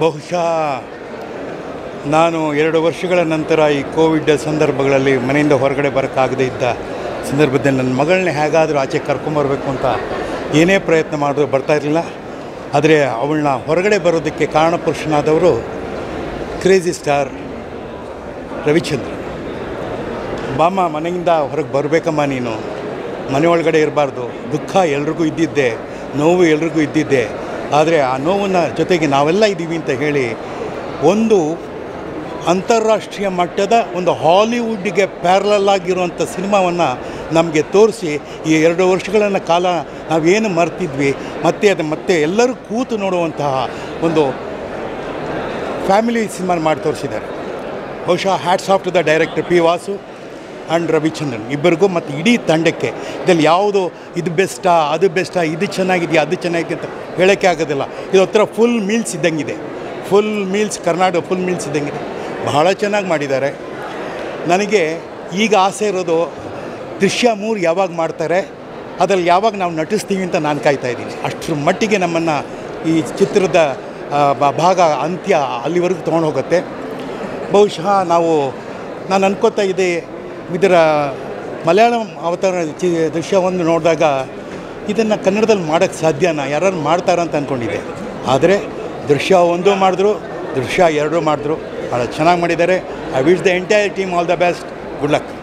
ಬಹುಶಃ ನಾನು ಎರಡು ವರ್ಷಗಳ ನಂತರ ಈ ಕೋವಿಡ್ ಸಂದರ್ಭಗಳಲ್ಲಿ ಮನೆಯಿಂದ ಹೊರಗಡೆ ಬರೋಕ್ಕಾಗದೇ ಇದ್ದ ಸಂದರ್ಭದಲ್ಲಿ ನನ್ನ ಮಗಳನ್ನ ಹೇಗಾದರೂ ಆಚೆ ಕರ್ಕೊಂಬರ್ಬೇಕು ಅಂತ ಏನೇ ಪ್ರಯತ್ನ ಮಾಡಿದ್ರು ಬರ್ತಾ ಇರಲಿಲ್ಲ ಆದರೆ ಅವಳನ್ನ ಹೊರಗಡೆ ಬರೋದಕ್ಕೆ ಕಾರಣಪುರುಷನಾದವರು ಕ್ರೇಜಿ ಸ್ಟಾರ್ ರವಿಚಂದ್ರ ಬಾಮ್ಮ ಮನೆಯಿಂದ ಹೊರಗೆ ಬರಬೇಕಮ್ಮ ನೀನು ಮನೆ ಒಳಗಡೆ ಇರಬಾರ್ದು ದುಃಖ ಎಲ್ರಿಗೂ ಇದ್ದಿದ್ದೆ ನೋವು ಎಲ್ರಿಗೂ ಇದ್ದಿದ್ದೆ ಆದರೆ ಆ ನೋವನ್ನ ಜೊತೆಗೆ ನಾವೆಲ್ಲ ಇದ್ದೀವಿ ಅಂತ ಹೇಳಿ ಒಂದು ಅಂತಾರಾಷ್ಟ್ರೀಯ ಮಟ್ಟದ ಒಂದು ಹಾಲಿವುಡ್ಗೆ ಪ್ಯಾರಲಲ್ ಆಗಿರುವಂಥ ಸಿನಿಮಾವನ್ನು ನಮಗೆ ತೋರಿಸಿ ಈ ಎರಡು ವರ್ಷಗಳನ್ನು ಕಾಲ ನಾವೇನು ಮರ್ತಿದ್ವಿ ಮತ್ತೆ ಅದು ಮತ್ತೆ ಎಲ್ಲರೂ ಕೂತು ನೋಡುವಂತಹ ಒಂದು ಫ್ಯಾಮಿಲಿ ಸಿನಿಮಾ ಮಾಡಿ ತೋರಿಸಿದ್ದಾರೆ ಬಹುಶಃ hats off to the director P Vasu and Ravichandran ಇಬ್ಬರಿಗೂ ಮತ್ತು ಇಡೀ ತಂಡಕ್ಕೆ ಇದರಲ್ಲಿ ಯಾವುದು ಇದು ಬೆಸ್ಟಾ ಅದು ಬೆಸ್ಟಾ ಇದು ಚೆನ್ನಾಗಿದೆಯಾ ಅದು ಚೆನ್ನಾಗಿದೆ ಅಂತ ಹೇಳೋಕ್ಕೆ ಆಗೋದಿಲ್ಲ ಇದು ಹತ್ರ ಫುಲ್ ಮೀಲ್ಸ್ ಇದ್ದಂಗಿದೆ full meals Karnataka full meals ಇದ್ದಂಗಿದೆ ಬಹಳ ಚೆನ್ನಾಗಿ ಮಾಡಿದ್ದಾರೆ ನನಗೆ ಈಗ ಆಸೆ ಇರೋದು ದೃಶ್ಯ ಮೂರು ಯಾವಾಗ ಮಾಡ್ತಾರೆ ಅದರಲ್ಲಿ ಯಾವಾಗ ನಾವು ನಟಿಸ್ತೀವಿ ಅಂತ ನಾನು ಕಾಯ್ತಾ ಇದ್ದೀನಿ ಅಷ್ಟರ ಮಟ್ಟಿಗೆ ನಮ್ಮನ್ನು ಈ ಚಿತ್ರದ ಆ, ಬ- ಭಾಗ ಅಂತ್ಯ ಅಲ್ಲಿವರೆಗೂ ತೊಗೊಂಡು ಹೋಗುತ್ತೆ ಬಹುಶಃ ನಾವು ನಾನು ಅನ್ಕೋತಾ ಇದ್ದೆ ಇದರ ಮಲಯಾಳಂ ಅವತಾರ ಚಿ ದೃಶ್ಯವನ್ನು ನೋಡಿದಾಗ ಇದನ್ನು ಕನ್ನಡದಲ್ಲಿ ಮಾಡೋಕ್ಕೆ ಸಾಧ್ಯನಾ ಯಾರು ಮಾಡ್ತಾರ ಅಂತ ಅಂದ್ಕೊಂಡಿದ್ದೆ ಆದರೆ ದೃಶ್ಯ ಒಂದು ಮಾಡಿದ್ರು ದೃಶ್ಯ ಎರಡು ಮಾಡಿದ್ರು ಭಾಳ ಚೆನ್ನಾಗಿ ಮಾಡಿದ್ದಾರೆ I wish the entire team all the best good luck